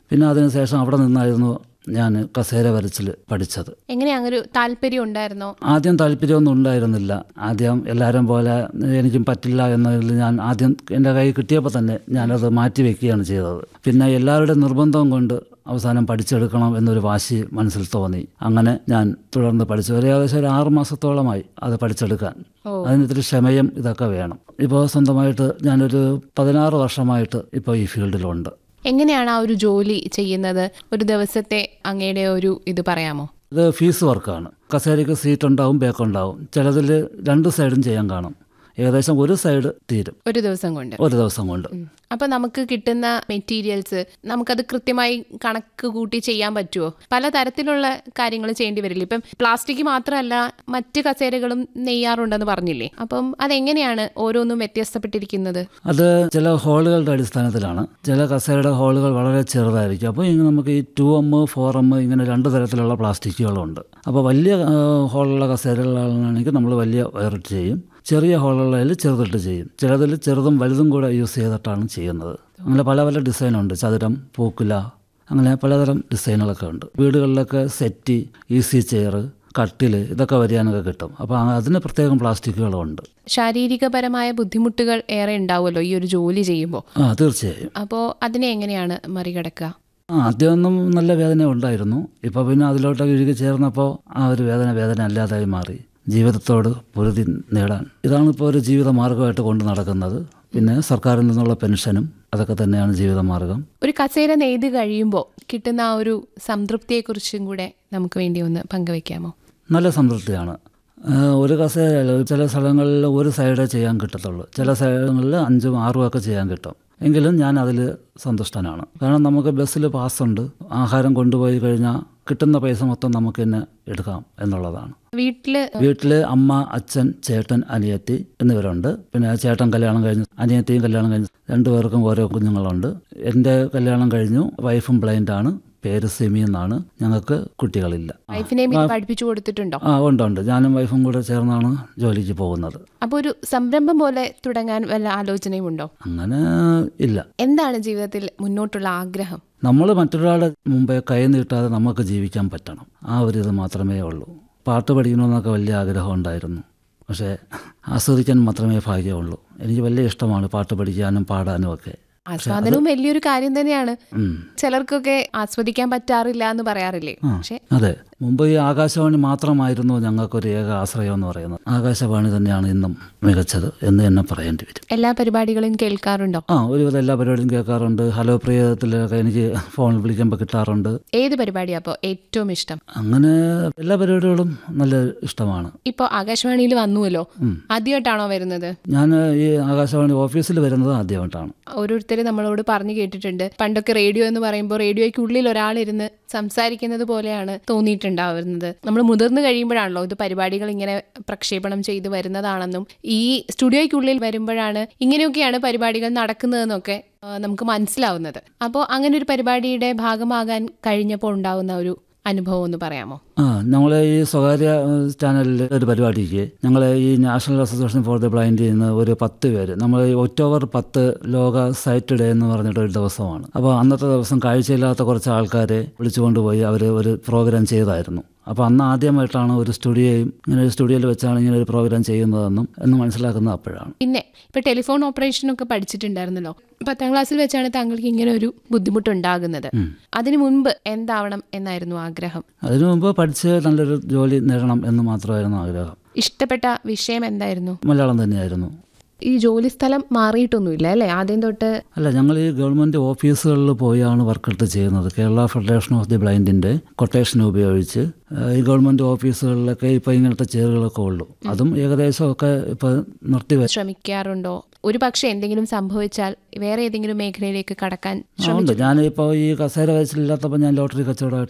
പിന്നെ അതിനുശേഷം അവിടെ നിന്നായിരുന്നു ഞാൻ കസേര വരച്ചിൽ പഠിച്ചത് എങ്ങനെ അങ്ങനെ ഒരു താല്പര്യം ഉണ്ടായിരുന്നോ ആദ്യം താല്പര്യമൊന്നും ഉണ്ടായിരുന്നില്ല ആദ്യം എല്ലാവരും പോലെ എനിക്കും പറ്റില്ല എന്നതിൽ ഞാൻ ആദ്യം എൻ്റെ കൈ കിട്ടിയപ്പോൾ തന്നെ ഞാനത് മാറ്റി വെക്കുകയാണ് ചെയ്തത് പിന്നെ എല്ലാവരുടെ നിർബന്ധം കൊണ്ട് അവസാനം പഠിച്ചെടുക്കണം എന്നൊരു വാശി മനസ്സിൽ തോന്നി അങ്ങനെ ഞാൻ തുടർന്ന് പഠിച്ചു ഒരു ഏകദേശം ഒരു ആറ് മാസത്തോളമായി അത് പഠിച്ചെടുക്കാൻ ഓ. അതിന് ഇത്തിരി ക്ഷമയും ഇതൊക്കെ വേണം ഇപ്പോൾ സ്വന്തമായിട്ട് ഞാനൊരു പതിനാറ് വർഷമായിട്ട് ഇപ്പോൾ ഈ ഫീൽഡിലുണ്ട് എങ്ങനെയാണ് ആ ഒരു ജോലി ചെയ്യുന്നത് ഒരു ദിവസത്തെ അങ്ങയുടെ ഒരു ഇത് പറയാമോ ഇത് ഫീസ് വർക്കാണ് കസേരയ്ക്ക് സീറ്റ് ഉണ്ടാവും ബാക്ക് ഉണ്ടാവും ചിലതിൽ രണ്ട് സൈഡും ചെയ്യാൻ കാണും ഏകദേശം ഒരു സൈഡ് തീരും ഒരു ദിവസം കൊണ്ട് ഒരു ദിവസം കൊണ്ട് ഉം. അപ്പൊ നമുക്ക് കിട്ടുന്ന മെറ്റീരിയൽസ് നമുക്കത് കൃത്യമായി കണക്ക് കൂട്ടി ചെയ്യാൻ പറ്റുമോ പല തരത്തിലുള്ള കാര്യങ്ങൾ ചെയ്യേണ്ടി വരില്ല ഇപ്പം പ്ലാസ്റ്റിക് മാത്രമല്ല മറ്റ് കസേരകളും നെയ്യാറുണ്ടെന്ന് പറഞ്ഞില്ലേ അപ്പം അതെങ്ങനെയാണ് ഓരോന്നും വ്യത്യസ്തപ്പെട്ടിരിക്കുന്നത് അത് ചില ഹോളുകളുടെ അടിസ്ഥാനത്തിലാണ് ചില കസേരയുടെ ഹോളുകൾ വളരെ ചെറുതായിരിക്കും അപ്പോൾ ഇങ്ങനെ നമുക്ക് ഈ ടു എം ഫോർ എം ഇങ്ങനെ രണ്ട് തരത്തിലുള്ള പ്ലാസ്റ്റിക്കുകളുണ്ട് അപ്പോൾ വലിയ ആ, ഹോളുള്ള കസേരകളാണെങ്കിൽ നമ്മൾ വലിയ വയറിട്ട് ചെയ്യും ചെറിയ ഹോളുള്ളതിൽ ചെറുതിട്ട് ചെയ്യും ചിലതിൽ ചെറുതും വലുതും കൂടെ യൂസ് ചെയ്തിട്ടാണ് ചെയ്യുന്നത് അങ്ങനെ പല പല ഡിസൈനുണ്ട് ചതുരം പൂക്കുല അങ്ങനെ പലതരം ഡിസൈനുകളൊക്കെ ഉണ്ട് വീടുകളിലൊക്കെ സെറ്റി ഈസി ചെയർ കട്ടിൽ ഇതൊക്കെ വരിയാനൊക്കെ കിട്ടും അപ്പോൾ അതിന് പ്രത്യേകം പ്ലാസ്റ്റിക്കുകളുണ്ട് ശാരീരികപരമായ ബുദ്ധിമുട്ടുകൾ ഏറെ ഉണ്ടാവുമല്ലോ ഈ ഒരു ജോലി ചെയ്യുമ്പോൾ ആ തീർച്ചയായും അപ്പോൾ അതിനെ എങ്ങനെയാണ് മറികടക്കുക ആ ആദ്യമൊന്നും നല്ല വേദന ഉണ്ടായിരുന്നു ഇപ്പോൾ പിന്നെ അതിലോട്ടൊക്കെ ഇഴുകി ചേർന്നപ്പോൾ ആ ഒരു വേദന വേദന അല്ലാതായി മാറി ജീവിതത്തോട് പൊരുതി നേടാൻ ഇതാണ് ഇപ്പോൾ ഒരു ജീവിത മാർഗമായിട്ട് കൊണ്ട് നടക്കുന്നത് പിന്നെ സർക്കാരിൽ നിന്നുള്ള പെൻഷനും അതൊക്കെ തന്നെയാണ് ജീവിതമാർഗം ഒരു കസേര നെയ്ത് കഴിയുമ്പോൾ കിട്ടുന്ന ആ ഒരു സംതൃപ്തിയെക്കുറിച്ചും കൂടെ നമുക്ക് വേണ്ടി ഒന്ന് പങ്കുവെക്കാമോ നല്ല സംതൃപ്തിയാണ് ആ, ഒരു കസേരയിൽ ചില സ്ഥലങ്ങളിൽ ഒരു സൈഡേ ചെയ്യാൻ കിട്ടത്തുള്ളൂ ചില സ്ഥലങ്ങളിൽ അഞ്ചും ആറും ഒക്കെ ചെയ്യാൻ കിട്ടും എങ്കിലും ഞാൻ അതിൽ സന്തുഷ്ടനാണ് കാരണം നമുക്ക് ബസ്സിൽ പാസ്സുണ്ട് ആഹാരം കൊണ്ടുപോയി കഴിഞ്ഞാൽ കിട്ടുന്ന പൈസ മൊത്തം നമുക്ക് തന്നെ എടുക്കാം എന്നുള്ളതാണ് വീട്ടില് വീട്ടിൽ അമ്മ അച്ഛൻ ചേട്ടൻ അനിയത്തി എന്നിവരുണ്ട് പിന്നെ ചേട്ടൻ കല്യാണം കഴിഞ്ഞു അനിയത്തിയും കല്യാണം കഴിഞ്ഞു രണ്ടുപേർക്കും ഓരോ കുഞ്ഞുങ്ങളുണ്ട് എൻ്റെ കല്യാണം കഴിഞ്ഞു വൈഫും ബ്ലൈൻഡ് ആണ് പേര് സിമി എന്നാണ് ഞങ്ങൾക്ക് കുട്ടികളില്ല വൈഫിനെയും ഇത് പഠിപ്പിച്ചു കൊടുത്തിട്ടുണ്ടോ ആ ഉണ്ട് ഉണ്ട് ഞാനും വൈഫും കൂടെ ചേർന്നാണ് ജോലിക്ക് പോകുന്നത് അപ്പോൾ ഒരു സംരംഭം പോലെ തുടങ്ങാൻ വല്ല ആലോചനയും ഉണ്ടോ അങ്ങനെ ഇല്ല എന്താണ് ജീവിതത്തിൽ മുന്നോട്ടുള്ള ആഗ്രഹം നമ്മൾ മറ്റൊരാളുടെ മുമ്പേ കൈ നീട്ടാതെ നമുക്ക് ജീവിക്കാൻ പറ്റണം ആ ഒരു ഇത് മാത്രമേ ഉള്ളൂ പാട്ട് പഠിക്കണമെന്നൊക്കെ വലിയ ആഗ്രഹം ഉണ്ടായിരുന്നു പക്ഷേ ആസ്വദിക്കാൻ മാത്രമേ ഭാഗ്യമുള്ളൂ എനിക്ക് വലിയ ഇഷ്ടമാണ് പാട്ട് പഠിക്കാനും പാടാനും ഒക്കെ ആസ്വാദനവും വലിയൊരു കാര്യം തന്നെയാണ് ഉം. ചിലർക്കൊക്കെ ആസ്വദിക്കാൻ പറ്റാറില്ല എന്ന് പറയാറില്ലേ പക്ഷെ അതെ മുമ്പ് ഈ ആകാശവാണി മാത്രമായിരുന്നു ഞങ്ങൾക്കൊരു ഏക ആശ്രയം എന്ന് പറയുന്നത് ആകാശവാണി തന്നെയാണ് ഇന്നും മികച്ചത് എന്ന് തന്നെ പറയേണ്ടി വരും എല്ലാ പരിപാടികളും കേൾക്കാറുണ്ടോ ആ ഒരുവിധം എല്ലാ പരിപാടിയും കേൾക്കാറുണ്ട് ഹലോ പ്രിയത്തിലൊക്കെ എനിക്ക് ഫോൺ വിളിക്കുമ്പോൾ കിട്ടാറുണ്ട് ഏത് പരിപാടിയാ അപ്പോൾ ഏറ്റവും ഇഷ്ടം അങ്ങനെ എല്ലാ പരിപാടികളും നല്ല ഇഷ്ടമാണ് ഇപ്പോൾ ആകാശവാണിയിൽ വന്നുവല്ലോ ആദ്യമായിട്ടാണോ വരുന്നത് ഞാൻ ഈ ആകാശവാണി ഓഫീസിൽ വരുന്നത് ആദ്യമായിട്ടാണ് ഓരോരുത്തർ നമ്മളോട് പറഞ്ഞു കേട്ടിട്ടുണ്ട് പണ്ടൊക്കെ റേഡിയോ എന്ന് പറയുമ്പോൾ റേഡിയോയ്ക്കുള്ളിൽ ഒരാളിരുന്ന് സംസാരിക്കുന്നത് പോലെയാണ് തോന്നിയിട്ടുണ്ടാവുന്നത് നമ്മൾ മുതിർന്നു കഴിയുമ്പോഴാണല്ലോ ഇത് പരിപാടികൾ ഇങ്ങനെ പ്രക്ഷേപണം ചെയ്ത് വരുന്നതാണെന്നും ഈ സ്റ്റുഡിയോയ്ക്കുള്ളിൽ വരുമ്പോഴാണ് ഇങ്ങനെയൊക്കെയാണ് പരിപാടികൾ നടക്കുന്നതെന്നൊക്കെ ആ, നമുക്ക് മനസ്സിലാവുന്നത് അപ്പോൾ അങ്ങനെ ഒരു പരിപാടിയുടെ ഭാഗമാകാൻ കഴിഞ്ഞപ്പോൾ ഉണ്ടാവുന്ന ഒരു അനുഭവം ഒന്ന് പറയാമോ ആ ഞങ്ങൾ ഈ സ്വകാര്യ ഏഹ്, ചാനലിൽ ഒരു പരിപാടിക്ക് ഞങ്ങൾ ഈ നാഷണൽ അസോസിയേഷൻ ഫോർ ദി ബ്ലൈൻഡിൽ നിന്ന് ഒരു പത്ത് പേര് നമ്മൾ ഈ ഒക്ടോബർ പത്ത് ലോക സൈറ്റ് ഡേ എന്ന് പറഞ്ഞിട്ട് ഒരു ദിവസമാണ് അപ്പോൾ അന്നത്തെ ദിവസം കാഴ്ചയില്ലാത്ത കുറച്ച് ആൾക്കാരെ വിളിച്ചുകൊണ്ടുപോയി അവർ ഒരു പ്രോഗ്രാം ചെയ്തായിരുന്നു അപ്പോൾ അന്ന് ആദ്യമായിട്ടാണ് ഒരു സ്റ്റുഡിയോയും ഇങ്ങനെ ഒരു സ്റ്റുഡിയോയിൽ വെച്ചാണ് ഇങ്ങനെ ഒരു പ്രോഗ്രാം ചെയ്യുന്നതെന്നും എന്ന് മനസ്സിലാക്കുന്നത് അപ്പോഴാണ് പിന്നെ ഇപ്പൊ ടെലിഫോൺ ഓപ്പറേഷനൊക്കെ പഠിച്ചിട്ടുണ്ടായിരുന്നല്ലോ പത്താം ക്ലാസ്സിൽ വെച്ചാണ് താങ്കൾക്ക് ഇങ്ങനെ ഒരു ബുദ്ധിമുട്ടുണ്ടാകുന്നത് അതിനു മുൻപ് എന്താവണം എന്നായിരുന്നു ആഗ്രഹം അതിനു മുമ്പ് പഠിച്ച് നല്ലൊരു ജോലി നേടണം എന്ന് മാത്രമായിരുന്നു ആഗ്രഹം ഇഷ്ടപ്പെട്ട വിഷയം എന്തായിരുന്നു മലയാളം തന്നെയായിരുന്നു ഈ ജോലി സ്ഥലം മാറിയിട്ടൊന്നുമില്ല അല്ലേ ആദ്യം തൊട്ട് അല്ല ഞങ്ങൾ ഈ ഗവൺമെൻറ് ഓഫീസുകളിൽ പോയാണ് വർക്കെടുത്ത് ചെയ്യുന്നത് കേരള ഫെഡറേഷൻ ഓഫ് ദി ബ്ലൈൻഡിൻ്റെ കൊട്ടേഷൻ ഉപയോഗിച്ച് ആ, ഈ ഗവൺമെൻറ് ഓഫീസുകളിലൊക്കെ ഇപ്പോൾ ഇങ്ങനത്തെ ചെയറുകളൊക്കെ ഉള്ളൂ അതും ഏകദേശമൊക്കെ ഇപ്പോൾ നിർത്തി വെ- ശ്രമിക്കാറുണ്ടോ ഒരു പക്ഷെ എന്തെങ്കിലും സംഭവിച്ചാൽ വേറെ ഏതെങ്കിലും മേഖലയിലേക്ക് കടക്കാൻ ആ, ഉണ്ട് ഞാനിപ്പോൾ ഈ കസേര വയസ്സിലില്ലാത്തപ്പോൾ ഞാൻ ലോട്ടറി കച്ചവടമായിട്ട്